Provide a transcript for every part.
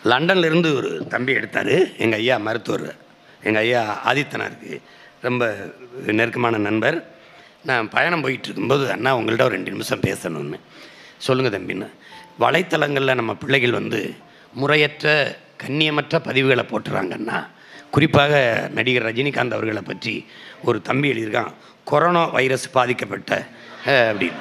லண்டன்ல இருந்து ஒரு தம்பி எடுத்தார் எங்கள் ஐயா மருத்துவர் எங்கள் ஐயா ஆதித்தனாருக்கு ரொம்ப நெருக்கமான நண்பர் நான் பயணம் போயிட்டு இருக்கும்போது அண்ணா உங்கள்கிட்ட ஒரு ரெண்டு நிமிஷம் பேசணும்னு சொல்லுங்கள் தம்பின்னு வலைத்தளங்களில் நம்ம பிள்ளைகள் வந்து முறையற்ற கண்ணியமற்ற பதிவுகளை போட்டுறாங்கன்னா குறிப்பாக நடிகர் ரஜினிகாந்த் அவர்களை பற்றி ஒரு தம்பி எழுதியிருக்கான் கொரோனா வைரஸ் பாதிக்கப்பட்ட அஹ், அப்படின்னு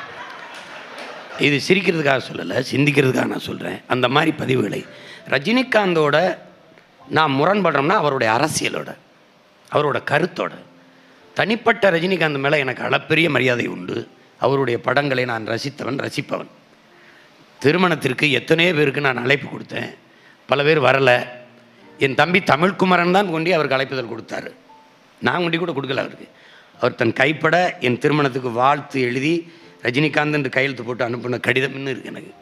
இது சிரிக்கிறதுக்காக சொல்லலை சிந்திக்கிறதுக்காக நான் சொல்கிறேன் அந்த மாதிரி பதிவுகளை ரஜினிகாந்தோட நான் முரண்படுறோம்னா அவருடைய அரசியலோட அவரோட கருத்தோட தனிப்பட்ட ரஜினிகாந்த் மேலே எனக்கு அளப்பெரிய மரியாதை உண்டு அவருடைய படங்களை நான் ரசித்தவன் ரசிப்பவன் திருமணத்திற்கு எத்தனையோ பேருக்கு நான் அழைப்பு கொடுத்தேன் பல பேர் வரலை என் தம்பி தமிழ்குமரன் தான் கொண்டு அவருக்கு அழைப்புதல் கொடுத்தாரு நான் கொண்டு கூட கொடுக்கல அவருக்கு அவர் தன் கைப்பட என் திருமணத்துக்கு வாழ்த்து எழுதி ரஜினிகாந்த் என்று கையெழுத்து போட்டு அனுப்பின கடிதம்னு இருக்கு எனக்கு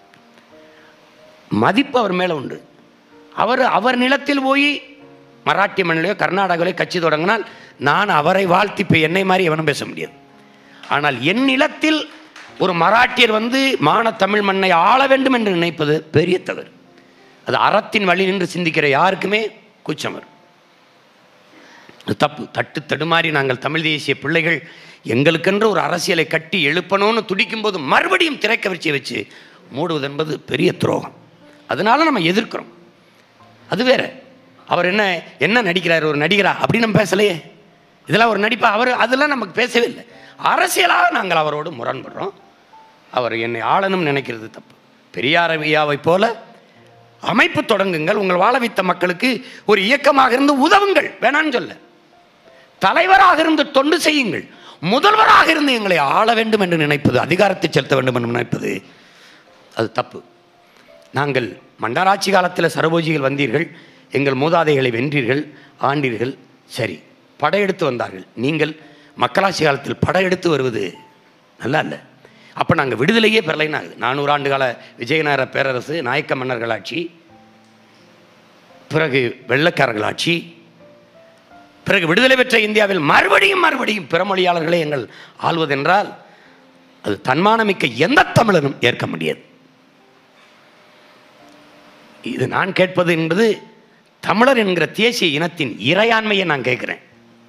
மதிப்பு அவர் மேலே உண்டு அவர் அவர் நிலத்தில் போய் மராட்டிய மண்ணிலையோ கர்நாடகாவிலையோ கட்சி தொடங்கினால் நான் அவரை வாழ்த்தி இப்போ என்னை மாதிரி எவனும் பேச முடியாது ஆனால் என் நிலத்தில் ஒரு மராட்டியர் வந்து மான தமிழ் மண்ணை ஆள வேண்டும் என்று நினைப்பது பெரிய தவறு அது அறத்தின் வழி நின்று சிந்திக்கிற யாருக்குமே கூச்சம் வரும் அது தப்பு தட்டு தடுமாறி நாங்கள் தமிழ் தேசிய பிள்ளைகள் எங்களுக்கென்று ஒரு அரசியலை கட்டி எழுப்பணும்னு துடிக்கும்போது மறுபடியும் திரைக்கவர்ச்சியை வச்சு மூடுவது என்பது பெரிய துரோகம் அதனால நம்ம எதிர்க்கிறோம் அது வேற அவர் என்ன என்ன நடிக்கிறார் ஒரு நடிகரா அப்படின்னு நம்ம பேசலையே இதெல்லாம் ஒரு நடிப்பா அவர் அதெல்லாம் நமக்கு பேசவே இல்லை அரசியலாக நாங்கள் அவரோடு முரண்படுறோம் அவர் என்னை ஆளணும்னு நினைக்கிறது தப்பு பெரியார் ஐயாவை போல அமைப்பு தொடங்குங்கள் உங்கள் வாழ வைத்த மக்களுக்கு ஒரு இயக்கமாக இருந்து உதவுங்கள் வேணான்னு சொல்ல தலைவராக இருந்து தொண்டு செய்யுங்கள் முதல்வராக இருந்து எங்களை ஆள வேண்டும் என்று நினைப்பது அதிகாரத்தை செலுத்த வேண்டும் என்று நினைப்பது அது தப்பு நாங்கள் மண்டராட்சி காலத்தில் சரபோஜிகள் வந்தீர்கள் எங்கள் மூதாதைகளை வென்றீர்கள் ஆண்டீர்கள் சரி படையெடுத்து வந்தார்கள் நீங்கள் மக்களாட்சி காலத்தில் படையெடுத்து வருவது நல்லா இல்லை அப்போ நாங்கள் விடுதலையே பெறலைன்னு ஆகுது நானூறு ஆண்டு கால விஜயநகர பேரரசு நாயக்க மன்னர்கள் ஆட்சி பிறகு வெள்ளைக்காரர்கள் ஆட்சி பிறகு விடுதலை பெற்ற இந்தியாவில் மறுபடியும் மறுபடியும் பிற மொழியாளர்களை எங்கள் ஆள்வதென்றால் அது தன்மானமிக்க எந்த தமிழனும் ஏற்க முடியாது இது நான் கேட்பது என்பது தமிழர் என்கிற தேசிய இனத்தின் இறையாண்மையை நான் கேட்கிறேன்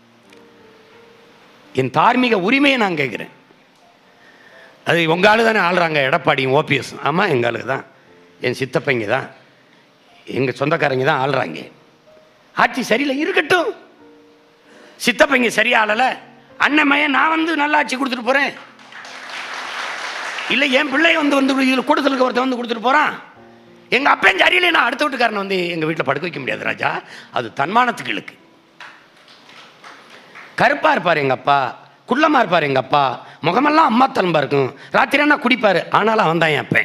என் தார்மீக உரிமையை நான் கேட்கிறேன் அது உங்க ஆளு தானே ஆள்றாங்க எடப்பாடியும் ஓபிஎஸ் ஆமாம் எங்கள் ஆளுக்கு தான் என் சித்தப்பைங்க தான் எங்கள் சொந்தக்காரங்க தான் ஆள்றாங்க ஆட்சி சரியில்லை இருக்கட்டும் சித்தப்பைங்க சரியா ஆளலை அண்ணன் மையன் நான் வந்து நல்ல ஆட்சி கொடுத்துட்டு போகிறேன் இல்லை என் பிள்ளை வந்து வந்து இதில் கூட்டத்தில் ஒருத்தன் வந்து கொடுத்துட்டு போகிறான் எங்கள் அப்பன் சரியில்லை நான் அடுத்த வீட்டுக்காரனை வந்து எங்கள் வீட்டில் படுக்க வைக்க முடியாது ராஜா அது தன்மானத்துக்கு இழுக்கு கருப்பாக இருப்பார் எங்கள் அப்பா குள்ளமாக இருப்பார் எங்கள் அப்பா முகமெல்லாம் அம்மா தலம்பா இருக்கும் ராத்திரி என்ன குடிப்பார் ஆனாலும் அவன் தான் என் அப்பன்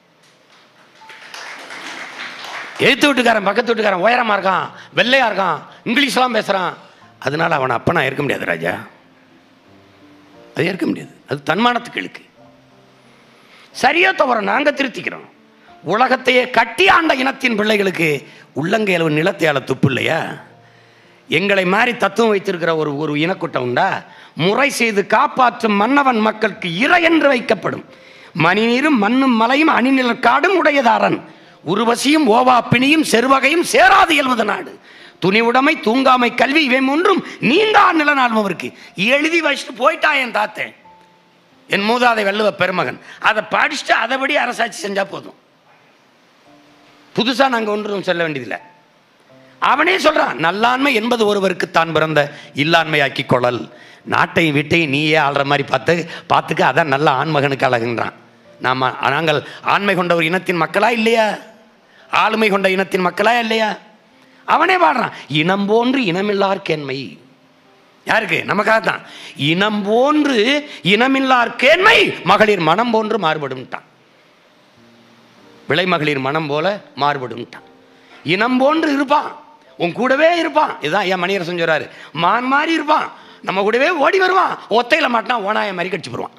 எழுத்து வீட்டுக்காரன் பக்கத்து வீட்டுக்காரன் உயரமாக இருக்கான் வெள்ளையாக இருக்கான் இங்கிலீஷ்லாம் பேசுகிறான் அதனால அவனை அப்பனா இருக்க முடியாது ராஜா அது ஏற்க முடியாது அது தன்மானத்துக்கு இழுக்கு சரியா தவிர நாங்கள் திருத்திக்கிறோம் உலகத்தையே கட்டி ஆண்ட இனத்தின் பிள்ளைகளுக்கு உள்ளங்கையில் நிலத்தை ஆள துப்பு இல்லையா எங்களை மாதிரி தத்துவம் வைத்திருக்கிற ஒரு ஒரு இனக்கூட்டம் உண்டா முறை செய்து காப்பாற்றும் மன்னவன் மக்களுக்கு இறை என்று வைக்கப்படும் மணிநீரும் மண்ணும் மலையும் அணிநில காடும் உடையதாரன் உருவசியும் ஓவா பிணியும் செருவகையும் சேராது இயல்வது நாடு துணிவுடைமை தூங்காமை கல்வி இவை ஒன்றும் நீங்கா நிலநாளும் அவருக்கு எழுதி வச்சுட்டு போயிட்டான் என் தாத்தன் என் மூதாதை வள்ளுவ பெருமகன் அதை படிச்சுட்டு அதைபடி அரசாட்சி செஞ்சா போதும் புதுசா நாங்க ஒன்றும் சொல்ல வேண்டியதில்லை அவனே சொல்றான் நல்லாண்மை என்பது ஒருவருக்கு தான் பிறந்த இல்லாண்மையாக்கி கொள்ளல் நாட்டையும் வீட்டையும் நீயே ஆள்ற மாதிரி பார்த்து பார்த்துக்க அதான் நல்ல ஆண்மகனுக்கு அழகுன்றான் நாம நாங்கள் ஆண்மை கொண்ட ஒரு இனத்தின் மக்களா இல்லையா ஆளுமை கொண்ட இனத்தின் மக்களா இல்லையா அவனே பாடுறான் இனம் போன்று இனமில்லார் கேண்மை யாருக்கு நமக்காக தான் இனம் போன்று இனமில்லார் கேண்மை மகளிர் மனம் போன்று மாறுபடும்ட்டான் விலை மகளிர் மனம் போல மாறுபடும்ட்டான் இனம் போன்று இருப்பான் உன் கூடவே இருப்பான் இதுதான் என் மணியரசன் சொல்றாரு மான் மாதிரி இருப்பான் நம்ம கூடவே ஓடி வருவான் ஒத்தையில மாட்டான் ஓனாய மாதிரி கடிச்சு போடுவான்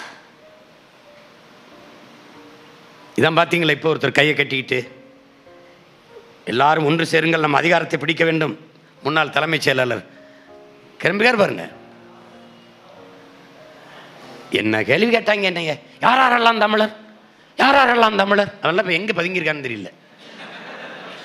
இதான் பார்த்தீங்களா இப்போ ஒருத்தர் கையை கட்டிக்கிட்டு எல்லாரும் ஒன்று சேருங்கள் நம்ம அதிகாரத்தை பிடிக்க வேண்டும் முன்னாள் தலைமைச் செயலாளர் கிளம்புகார் பாருங்க என்ன கேள்வி கேட்டாங்க என்னைய யார் யாரெல்லாம் தமிழர் யார் யாரெல்லாம் தமிழர் அவெல்லாம் இப்போ எங்கே பதுங்கியிருக்கான்னு தெரியல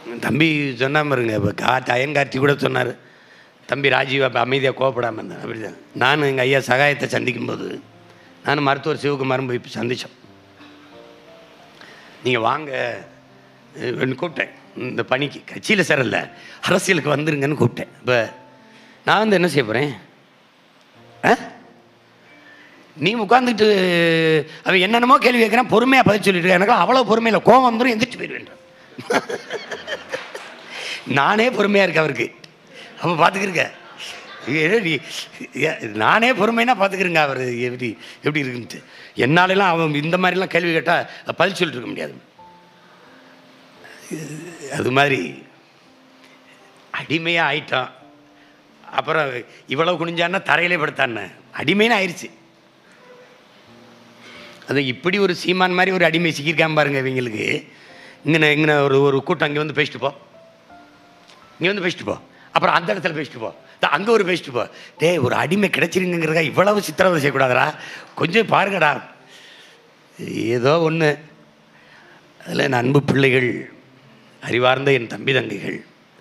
தம்பி சொன்னா பாருங்க இப்போ கார்த்தி அயன் கார்த்தி கூட சொன்னார் தம்பி ராஜீவ் அப்போ அமைதியாக கோவப்படாமல் இருந்தேன் அப்படி தான் நானும் எங்கள் ஐயா சகாயத்தை சந்திக்கும்போது நானும் மருத்துவர் சிவகுமாரும் போய் சந்தித்தோம் நீங்கள் வாங்க அஹ் கூப்பிட்டேன் இந்த பணிக்கு கட்சியில் சேரல அரசியலுக்கு வந்துருங்கன்னு கூப்பிட்டேன் இப்போ நான் வந்து என்ன செய்ய போகிறேன் ஆ நீ உட்காந்துட்டு அவன் என்னென்னமோ கேள்வி கேட்குறான் பொறுமையாக பதில் சொல்லிட்டு இருக்க. எனக்கு அவ்வளோ பொறுமையில் கோவம் வந்துடும் எந்திரிச்சு போயிடுவேன் நானே பொறுமையாக இருக்கேன் அவருக்கு அப்போ பார்த்துக்கிருக்க ஏ, நீ ஏ, நானே பொறுமைனா பார்த்துக்கிறேங்க அவர் எப்படி எப்படி இருக்குன்ட்டு என்னாலலாம் அவன் இந்த மாதிரிலாம் கேள்வி கேட்டால் பதில் சொல்லிட்டு இருக்க முடியாது அது மாதிரி அடிமையாக ஆயிட்டான் அப்புறம் இவ்வளவு குனிஞ்சான்னா தரையிலே படுத்தான்னு அடிமைன்னு ஆயிடுச்சு அது இப்படி ஒரு சீமான் மாதிரி ஒரு அடிமை சிக்கியிருக்காம பாருங்க இவங்களுக்கு இங்கே இங்கே ஒரு ஒரு கூட்டம் இங்கே வந்து பேசிட்டு போ இங்கே வந்து பேசிட்டு போ அப்புறம் அந்த இடத்துல பேசிட்டு போ அங்கே ஒரு பேசிட்டு போ டேய் ஒரு அடிமை கிடைச்சிருங்கிறதா இவ்வளவு சித்திரவதை செய்யக்கூடாதுடா கொஞ்சம் பாருங்கடா ஏதோ ஒன்று அதில் என் அன்பு பிள்ளைகள் அறிவார்ந்த என் தம்பி தங்கைகள்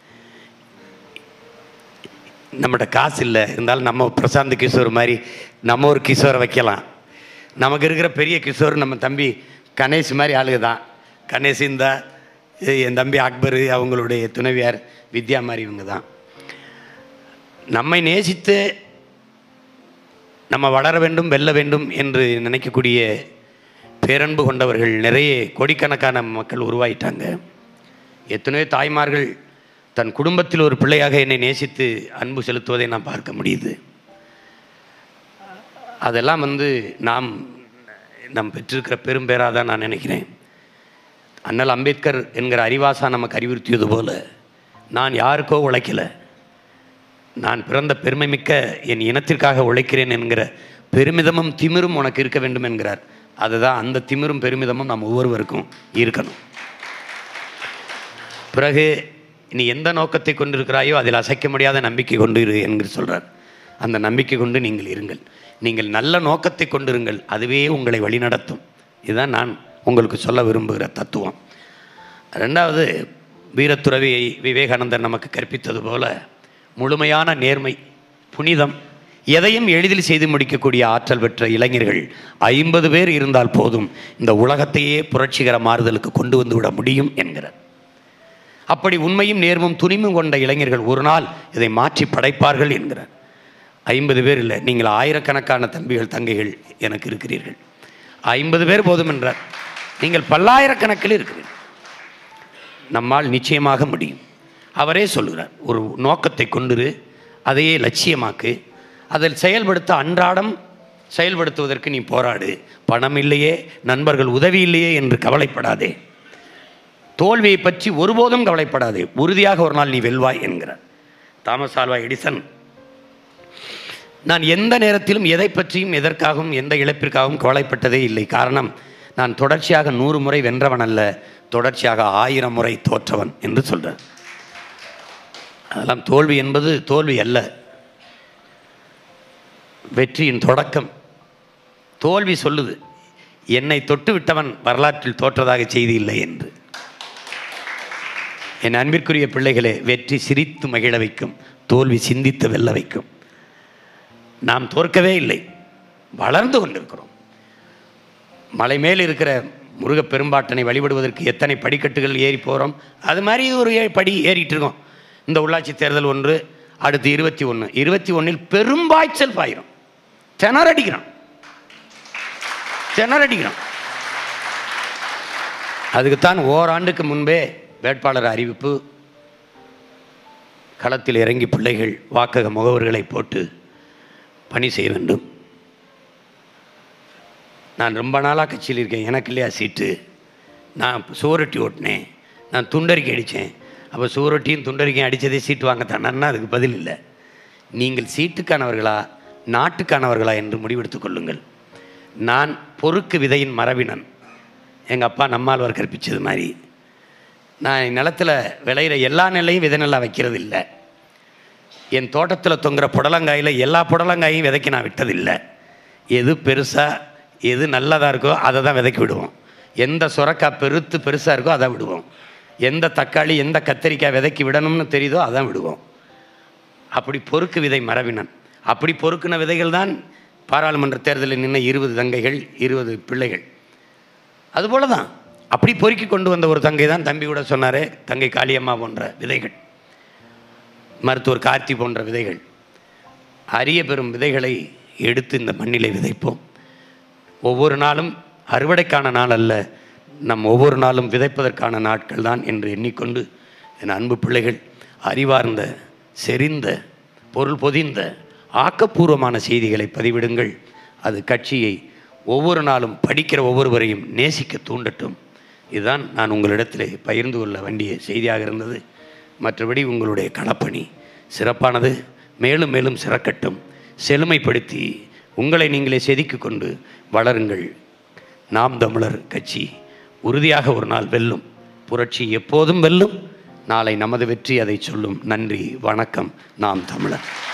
நம்மகிட்ட காசு இல்லை இருந்தாலும் நம்ம பிரசாந்த் கிஷோர் மாதிரி நம்ம ஒரு கிஷோரை வைக்கலாம் நமக்கு இருக்கிற பெரிய கிஷோர் நம்ம தம்பி கணேஷ் மாதிரி ஆளுக தான் கணேஷ் இந்த என் தம்பி அக்பர் அவங்களுடைய துணைவியார் வித்யா மாதிரி இவங்க தான் நம்மை நேசித்து நம்ம வளர வேண்டும் வெல்ல வேண்டும் என்று நினைக்கக்கூடிய பேரன்பு கொண்டவர்கள் நிறைய கோடிக்கணக்கான மக்கள் உருவாயிட்டாங்க எத்தனையோ தாய்மார்கள் தன் குடும்பத்தில் ஒரு பிள்ளையாக என்னை நேசித்து அன்பு செலுத்துவதை நான் பார்க்க முடியுது அதெல்லாம் வந்து நாம் நாம் பெற்றிருக்கிற பெரும்பேராக தான் நான் நினைக்கிறேன் அண்ணல் அம்பேத்கர் என்கிற அறிவாசா நமக்கு அறிவுறுத்தியது போல நான் யாருக்கோ உழைக்கல நான் பிறந்த பெருமைமிக்க என் இனத்திற்காக உழைக்கிறேன் என்கிற பெருமிதமும் திமிரும் உனக்கு இருக்க வேண்டும் என்கிறார் அதுதான் அந்த திமிரும் பெருமிதமும் நாம் ஒவ்வொருவருக்கும் இருக்கணும் பிறகு நீ எந்த நோக்கத்தை கொண்டிருக்கிறாயோ அதில் அசைக்க முடியாத நம்பிக்கை கொண்டு இரு என்று சொல்கிறார் அந்த நம்பிக்கை கொண்டு நீங்கள் இருங்கள் நீங்கள் நல்ல நோக்கத்தை கொண்டிருங்கள் அதுவே உங்களை வழிநடத்தும் இதுதான் நான் உங்களுக்கு சொல்ல விரும்புகிற தத்துவம் ரெண்டாவது வீரத்துறவியை விவேகானந்தர் நமக்கு கற்பித்தது போல முழுமையான நேர்மை புனிதம் எதையும் எளிதில் செய்து முடிக்கக்கூடிய ஆற்றல் பெற்ற இளைஞர்கள் ஐம்பது பேர் இருந்தால் போதும் இந்த உலகத்தையே புரட்சிகர மாறுதலுக்கு கொண்டு வந்து விட முடியும் என்கிறார் அப்படி உண்மையும் நேர்மும் துணிவும் கொண்ட இளைஞர்கள் ஒரு நாள் இதை மாற்றி படைப்பார்கள் என்கிறார் ஐம்பது பேர் இல்லை நீங்கள் ஆயிரக்கணக்கான தம்பிகள் தங்கைகள் எனக்கு இருக்கிறீர்கள் ஐம்பது பேர் போதும் என்றார் நீங்கள் பல்லாயிரக்கணக்கில் இருக்கிறீர்கள் நம்மால் நிச்சயமாக முடியும் அவரே சொல்லுகிறார் ஒரு நோக்கத்தை கொண்டிரு அதையே லட்சியமாக்கு அதில் செயல்படுத்த அன்றாடம் செயல்படுத்துவதற்கு நீ போராடு பணம் இல்லையே நண்பர்கள் உதவி இல்லையே என்று கவலைப்படாதே தோல்வியை பற்றி ஒருபோதும் கவலைப்படாதே உறுதியாக ஒரு நாள் நீ வெல்வாய் என்கிறார் தாமஸ் ஆல்வா எடிசன் நான் எந்த நேரத்திலும் எதை பற்றியும் எதற்காகவும் எந்த இழப்பிற்காகவும் கவலைப்பட்டதே இல்லை காரணம் நான் தொடர்ச்சியாக நூறு முறை வென்றவன் அல்ல தொடர்ச்சியாக ஆயிரம் முறை தோற்றவன் என்று சொல்கிறார் அதெல்லாம் தோல்வி என்பது தோல்வி அல்ல வெற்றியின் தொடக்கம் தோல்வி சொல்லுது என்னை தொட்டு விட்டவன் வரலாற்றில் தோற்றதாக செய்தி இல்லை என்று என் அன்பிற்குரிய பிள்ளைகளே வெற்றி சிரித்து மகிழ வைக்கும் தோல்வி சிந்தித்து வெல்ல வைக்கும் நாம் தோற்கவே இல்லை வளர்ந்து கொண்டிருக்கிறோம் மலை மேல் இருக்கிற முருகப் பெரும்பாட்டனை வழிபடுவதற்கு எத்தனை படிக்கட்டுகள் ஏறி போகிறோம் அது மாதிரி இது ஒரு ஏ- படி ஏறிட்டு இருக்கோம் இந்த உள்ளாட்சி தேர்தல் ஒன்று அடுத்து இருபத்தி ஒன்று இருபத்தி ஒன்றில் பெரும்பாய்ச்சல் பாயிரும் திணறடிக்கிறோம் திணறடிக்கிறோம் அதுக்குத்தான் ஓராண்டுக்கு முன்பே வேட்பாளர் அறிவிப்பு களத்தில் இறங்கி பிள்ளைகள் வாக்கக முகவர்களை போட்டு பணி செய்ய வேண்டும் நான் ரொம்ப நாளாக கட்சியில் இருக்கேன் எனக்கு இல்லையா சீட்டு நான் சுவரொட்டி ஓட்டினேன் நான் துண்டறிக்கை அடித்தேன் அப்போ சுவரொட்டியும் துண்டறிக்கையும் அடித்ததே சீட்டு வாங்கத்தானா அதுக்கு பதில் இல்லை நீங்கள் சீட்டுக்கானவர்களா நாட்டுக்கானவர்களா என்று முடிவெடுத்துக் கொள்ளுங்கள் நான் பொறுக்கு விதையின் மரபினன் எங்கள் அப்பா நம்மாழ்வார் கற்பிச்சது மாதிரி நான் நிலத்தில் விளையிற எல்லா நெல்லையும் விதை நெல்லா வைக்கிறது இல்லை என் தோட்டத்தில் தொங்குற புடலங்காயில் எல்லா புடலங்காயும் விதைக்க நான் விட்டதில்லை எது பெருசாக எது நல்லதாக இருக்கோ அதை தான் விதைக்கி விடுவோம் எந்த சுரக்காய் பெருத்து பெருசாக இருக்கோ அதை விடுவோம் எந்த தக்காளி எந்த கத்தரிக்காய் விதைக்கு விடணும்னு தெரியுதோ அதான் விடுவோம் அப்படி பொறுக்கு விதை மரபினன் அப்படி பொறுக்கின விதைகள் தான் பாராளுமன்ற தேர்தலில் நின்ன இருபது தங்கைகள் இருபது பிள்ளைகள் அதுபோல தான் அப்படி பொறுக்கி கொண்டு வந்த ஒரு தங்கை தான் தம்பி கூட சொன்னாரே தங்கை காளியம்மா போன்ற விதைகள் மருத்துவர் கார்த்தி போன்ற விதைகள் அரிய பெறும் விதைகளை எடுத்து இந்த மண்ணிலே விதைப்போம் ஒவ்வொரு நாளும் அறுவடைக்கான நாள் அல்ல நம் ஒவ்வொரு நாளும் விதைப்பதற்கான நாட்கள் தான் என்று எண்ணிக்கொண்டு என் அன்பு பிள்ளைகள் அறிவார்ந்த செறிந்த பொருள் பொதிந்த ஆக்கப்பூர்வமான செய்திகளை பதிவிடுங்கள் அது கட்சியை ஒவ்வொரு நாளும் படிக்கிற ஒவ்வொருவரையும் நேசிக்க தூண்டட்டும் இதுதான் நான் உங்களிடத்திலே பகிர்ந்து கொள்ள வேண்டிய செய்தியாக இருந்தது மற்றபடி உங்களுடைய களப்பணி சிறப்பானது மேலும் மேலும் சிறக்கட்டும் செழுமைப்படுத்தி உங்களை நீங்களே செதுக்கிக் கொண்டு வளருங்கள் நாம் தமிழர் கட்சி உறுதியாக ஒரு நாள் வெல்லும் புரட்சி எப்போதும் வெல்லும் நாளை நமது வெற்றி அதை சொல்லும் நன்றி வணக்கம் நாம் தமிழர்